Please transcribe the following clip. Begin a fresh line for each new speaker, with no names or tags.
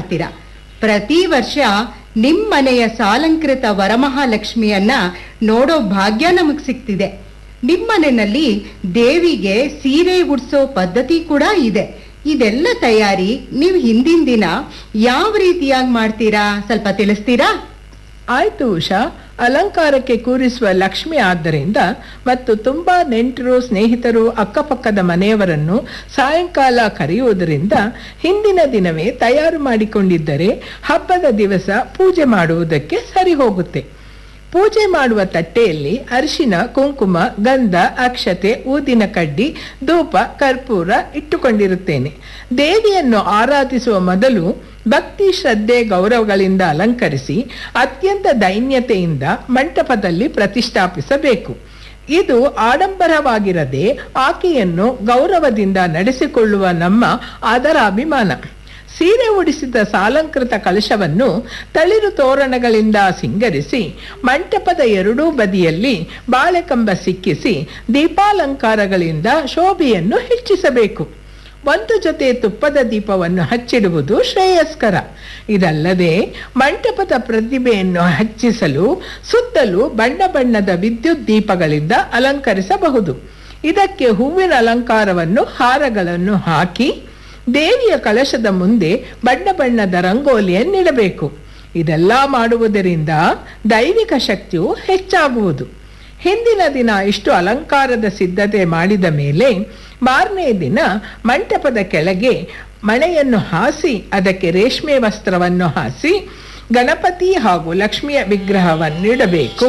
ಮಾಡ್ತೀರಾ ಪ್ರತಿ ವರ್ಷ ನಿಮ್ ಮನೆಯ ಸಾಲಂಕೃತ ವರಮಹಾಲಕ್ಷ್ಮಿಯನ್ನ ನೋಡೋ ಭಾಗ್ಯ ನಮಗ್ ಸಿಗ್ತಿದೆ ನಿಮ್ಮನೆಯಲ್ಲಿ ದೇವಿಗೆ ಸೀರೆ ಉಡ್ಸೋ ಪದ್ಧತಿ ಕೂಡ ಇದೆ ಇದೆಲ್ಲ ತಯಾರಿ ನೀವು ಹಿಂದಿನ ದಿನ ಯಾವ ರೀತಿಯಾಗಿ ಮಾಡ್ತೀರಾ ಸ್ವಲ್ಪ ತಿಳಿಸ್ತೀರಾ
ಆಯ್ತು ಉಷಾ ಅಲಂಕಾರಕ್ಕೆ ಕೂರಿಸುವ ಲಕ್ಷ್ಮಿ ಆದ್ದರಿಂದ ಮತ್ತು ತುಂಬಾ ನೆಂಟರು ಸ್ನೇಹಿತರು ಅಕ್ಕಪಕ್ಕದ ಮನೆಯವರನ್ನು ಸಾಯಂಕಾಲ ಕರೆಯುವುದರಿಂದ ಹಿಂದಿನ ದಿನವೇ ತಯಾರು ಮಾಡಿಕೊಂಡಿದ್ದರೆ ಹಬ್ಬದ ದಿವಸ ಪೂಜೆ ಮಾಡುವುದಕ್ಕೆ ಸರಿ ಹೋಗುತ್ತೆ ಪೂಜೆ ಮಾಡುವ ತಟ್ಟೆಯಲ್ಲಿ ಅರಿಶಿನ ಕುಂಕುಮ ಗಂಧ ಅಕ್ಷತೆ ಊದಿನ ಕಡ್ಡಿ ಧೂಪ ಕರ್ಪೂರ ಇಟ್ಟುಕೊಂಡಿರುತ್ತೇನೆ ದೇವಿಯನ್ನು ಆರಾಧಿಸುವ ಮೊದಲು ಭಕ್ತಿ ಶ್ರದ್ಧೆ ಗೌರವಗಳಿಂದ ಅಲಂಕರಿಸಿ ಅತ್ಯಂತ ದೈನ್ಯತೆಯಿಂದ ಮಂಟಪದಲ್ಲಿ ಪ್ರತಿಷ್ಠಾಪಿಸಬೇಕು ಇದು ಆಡಂಬರವಾಗಿರದೆ ಆಕೆಯನ್ನು ಗೌರವದಿಂದ ನಡೆಸಿಕೊಳ್ಳುವ ನಮ್ಮ ಆದರಾಭಿಮಾನ ಸೀರೆ ಉಡಿಸಿದ ಸಾಲಂಕೃತ ಕಲಶವನ್ನು ತಳಿರು ತೋರಣಗಳಿಂದ ಸಿಂಗರಿಸಿ ಮಂಟಪದ ಎರಡೂ ಬದಿಯಲ್ಲಿ ಬಾಳೆಕಂಬ ಸಿಕ್ಕಿಸಿ ದೀಪಾಲಂಕಾರಗಳಿಂದ ಶೋಭೆಯನ್ನು ಹೆಚ್ಚಿಸಬೇಕು ಒಂದು ಜೊತೆ ತುಪ್ಪದ ದೀಪವನ್ನು ಹಚ್ಚಿಡುವುದು ಶ್ರೇಯಸ್ಕರ ಇದಲ್ಲದೆ ಮಂಟಪದ ಪ್ರತಿಭೆಯನ್ನು ಹೆಚ್ಚಿಸಲು ಸುತ್ತಲೂ ಬಣ್ಣ ಬಣ್ಣದ ವಿದ್ಯುತ್ ದೀಪಗಳಿಂದ ಅಲಂಕರಿಸಬಹುದು ಇದಕ್ಕೆ ಹೂವಿನ ಅಲಂಕಾರವನ್ನು ಹಾರಗಳನ್ನು ಹಾಕಿ ದೇವಿಯ ಕಲಶದ ಮುಂದೆ ಬಣ್ಣ ಬಣ್ಣದ ರಂಗೋಲಿಯನ್ನಿಡಬೇಕು ಇದೆಲ್ಲ ಮಾಡುವುದರಿಂದ ದೈವಿಕ ಶಕ್ತಿಯು ಹೆಚ್ಚಾಗುವುದು ಹಿಂದಿನ ದಿನ ಇಷ್ಟು ಅಲಂಕಾರದ ಸಿದ್ಧತೆ ಮಾಡಿದ ಮೇಲೆ ಮಾರನೇ ದಿನ ಮಂಟಪದ ಕೆಳಗೆ ಮಣೆಯನ್ನು ಹಾಸಿ ಅದಕ್ಕೆ ರೇಷ್ಮೆ ವಸ್ತ್ರವನ್ನು ಹಾಸಿ ಗಣಪತಿ ಹಾಗೂ ಲಕ್ಷ್ಮಿಯ ವಿಗ್ರಹವನ್ನಿಡಬೇಕು